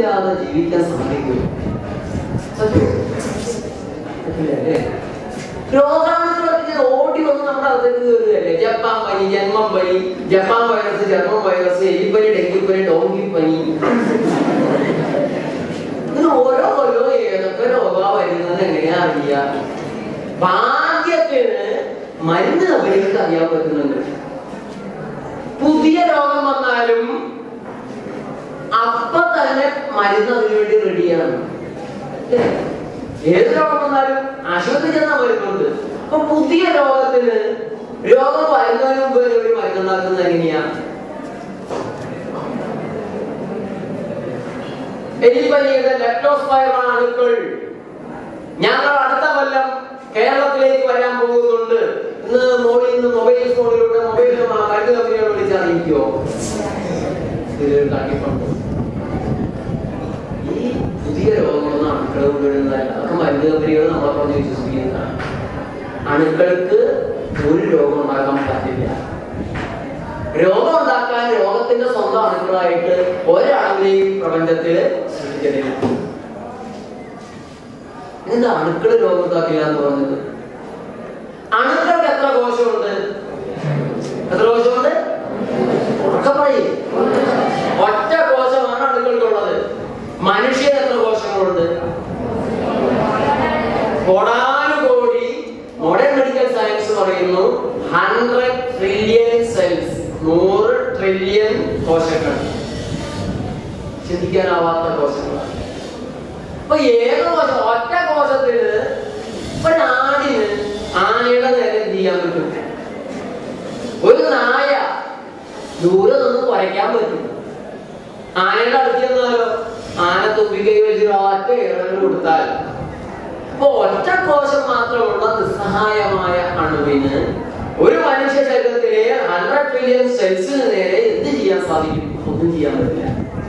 രോഗമില്ലാതെ ജീവിക്കാൻ സാധിക്കും സത്യം അല്ലേ രോഗാണുക്കളൊക്കെ ഓടി വന്ന് നമ്മുടെ അകത്തേക്ക് കയറുകയല്ലേ ജപ്പാൻ പനി ജന്മം പനി ജപ്പാൻ വൈറസ് ജർമ്മൻ വൈറസ് എലിപ്പനി ഡെങ്കിപ്പനി ഡോങ്കിപ്പനി ഇങ്ങനെ ഓരോ കൊല്ലോ ഏതൊക്കെ രോഗാ വരുന്നത് എങ്ങനെയാ അറിയുക ഭാഗ്യത്തിന് മരുന്ന് അവർക്ക് അറിയാൻ പറ്റുന്നുണ്ട് പുതിയ രോഗം വന്നാലും അപ്പൊ തന്നെ മരുന്ന് അതിനു വേണ്ടി റെഡിയാണ് അല്ലേ? ഏത് രോഗം വന്നാലും ആശുപത്രി ചെന്നാൽ മരുന്നുണ്ട് അപ്പൊ പുതിയ രോഗത്തിന് രോഗം വരുന്നതിന് മുമ്പ് തന്നെ ഒരു മരുന്നുണ്ടാക്കുന്നത് എങ്ങനെയാ എലിപ്പനിയുടെ ലെപ്റ്റോസ്പൈറോൺ അണുക്കൾ ഞങ്ങൾ അടുത്ത കൊല്ലം കേരളത്തിലേക്ക് വരാൻ പോകുന്നുണ്ട് ഇന്ന് മോളിൽ നിന്ന് മൊബൈൽ ഫോണിലൂടെ മൊബൈൽ മരുന്ന് കമ്പനിയോട് വിളിച്ചറിയിക്കോ ഇതിലൊരു തട്ടിപ്പുണ്ട് ഈ പുതിയ രോഗങ്ങളൊന്നും അണുക്കൾ വീഴുന്നതല്ല അതൊക്കെ മരുന്ന് കമ്പനികൾ നമ്മളെ പറഞ്ഞ് വിശ്വസിക്കുന്നതാണ് അണുക്കൾക്ക് ഒരു രോഗം ഉണ്ടാക്കാൻ പറ്റില്ല രോഗം ഉണ്ടാക്കാൻ രോഗത്തിന്റെ സ്വന്തം അണുക്കളായിട്ട് ഒരാളിനെയും പ്രപഞ്ചത്തിൽ സൃഷ്ടിച്ചിട്ടില്ല എന്താ അണുക്കള് രോഗം ഉണ്ടാക്കില്ല എന്ന് പറഞ്ഞത് അണുക്കൾക്ക് എത്ര കോശമുണ്ട് എത്ര കോശമുണ്ട് ഉറക്കെ പറയേ ഒറ്റ കോശമാണ് അണുക്കൾക്കുള്ളത് മനുഷ്യന് എത്ര കോശങ്ങളുണ്ട് കോടാനുകോടി മോഡേൺ മെഡിക്കൽ സയൻസ് പറയുന്നു ഹൺഡ്രഡ് ട്രില്യൺ സെൽസ് നൂറ് ട്രില്യൺ കോശങ്ങൾ ചിന്തിക്കാനാവാത്ത കോശങ്ങളാണ് അപ്പൊ ഏത് കോശം ഒറ്റ കോശത്തിന് ഒരാടിന് ആനയുടെ നേരെ എന്ത് ചെയ്യാൻ പറ്റും ഒരു നായ ദൂരെ നിന്ന് കുറയ്ക്കാൻ പറ്റും ആനയുടെ അടുത്ത് ചെന്നാലോ ആന തുമ്പിക്കൈ വെച്ച് ഒറ്റ ഇറങ്ങി കൊടുത്താൽ അപ്പൊ ഒറ്റ കോശം മാത്രമുള്ള നിസ്സഹായമായ അണുവിന് ഒരു മനുഷ്യ ശരീരത്തിലെ ഹൺഡ്രഡ് ട്രില്യൺ സെൽസിന് നേരെ എന്ത് ചെയ്യാൻ സാധിക്കും ഒന്നും ചെയ്യാൻ പറ്റില്ല